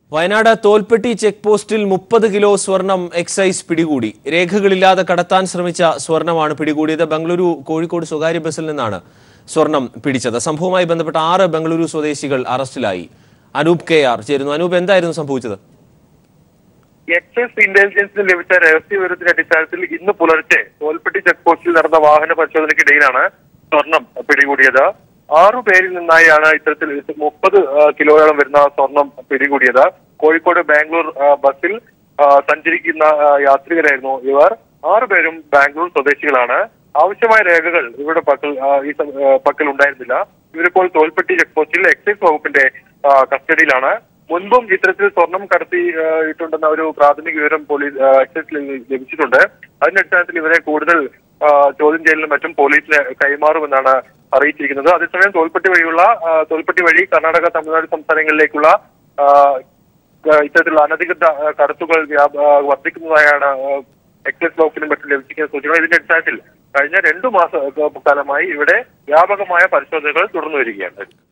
Wayanad Tholpetty check പോസ്റ്റിൽ മുപ്പത് kilo സ്വർണം എക്സൈസ് പിടികൂടി രേഖകളില്ലാതെ കടത്താൻ ശ്രമിച്ച സ്വർണമാണ് പിടികൂടിയത് ബംഗളൂരു കോഴിക്കോട് സ്വകാര്യ ബസ്സിൽ നിന്നാണ് സ്വർണം പിടിച്ചത് സംഭവവുമായി ബന്ധപ്പെട്ട ആറ് ബംഗളൂരു സ്വദേശികൾ അറസ്റ്റിലായി അനൂപ് കെ ആർ ചേരുന്നു അനൂപ് എന്തായിരുന്നു സംഭവിച്ചത് എക്സൈസ് ഇന്റലിജൻസിന് ലഭിച്ച രഹസ്യ വിവരത്തിന്റെ അടിസ്ഥാനത്തിൽ ഇന്ന് പുലർച്ചെ തോൽപ്പെട്ടി ചെക്ക് പോസ്റ്റിൽ നടന്ന വാഹന പരിശോധനയ്ക്കിടയിലാണ് സ്വർണം പിടികൂടിയത് ആറു പേരിൽ നിന്നായാണ് ഇത്തരത്തിൽ മുപ്പത് കിലോയോളം വരുന്ന സ്വർണം പിടികൂടിയത് കോഴിക്കോട് ബാംഗ്ലൂർ ആ, ബസ്സിൽ ആ, സഞ്ചരിക്കുന്ന ആ, യാത്രികരായിരുന്നു ഇവർ ആറുപേരും ബാംഗ്ലൂർ സ്വദേശികളാണ് ആവശ്യമായ രേഖകൾ ഇവരുടെ പക്കൽ ആ, ഈ സം- ആ, പക്കൽ ഉണ്ടായിരുന്നില്ല ഇവരിപ്പോൾ തോൽപ്പെട്ടി ചെക്ക് പോസ്റ്റിൽ എക്സൈസ് വകുപ്പിന്റെ ആ, കസ്റ്റഡിയിലാണ് മുൻപും ഇത്തരത്തിൽ സ്വർണം കടത്തി ആ, ഇട്ടുണ്ടെന്ന ഒരു പ്രാഥമിക വിവരം പോലീസ് ആ, എക്സൈസിൽ ലഭിച്ചിട്ടുണ്ട് അതിന്റെ അടിസ്ഥാനത്തിൽ ഇവരെ കൂടുതൽ ആ, ചോദ്യം ചെയ്യലിനും മറ്റും പോലീസിന് കൈമാറുമെന്നാണ് അറിയിച്ചിരിക്കുന്നത് അതേസമയം തോൽപ്പെട്ടി വഴിയുള്ള ആ, തോൽപ്പെട്ടി വഴി കർണാടക തമിഴ്നാട് സംസ്ഥാനങ്ങളിലേക്കുള്ള ആ, ആ, ഇത്തരത്തിലുള്ള അനധികൃത ആ, കടത്തുകൾ വ്യാപ- ആ, വർദ്ധിക്കുന്നതായാണ് ആ, എക്സൈസ് വകുപ്പിനും മറ്റും ലഭിച്ചിരിക്കുന്ന സൂചന ഇതിന്റെ അടിസ്ഥാനത്തിൽ കഴിഞ്ഞ രണ്ടു മാസ കാലമായി ഇവിടെ വ്യാപകമായ പരിശോധനകൾ തുടർന്നു വരികയാണ്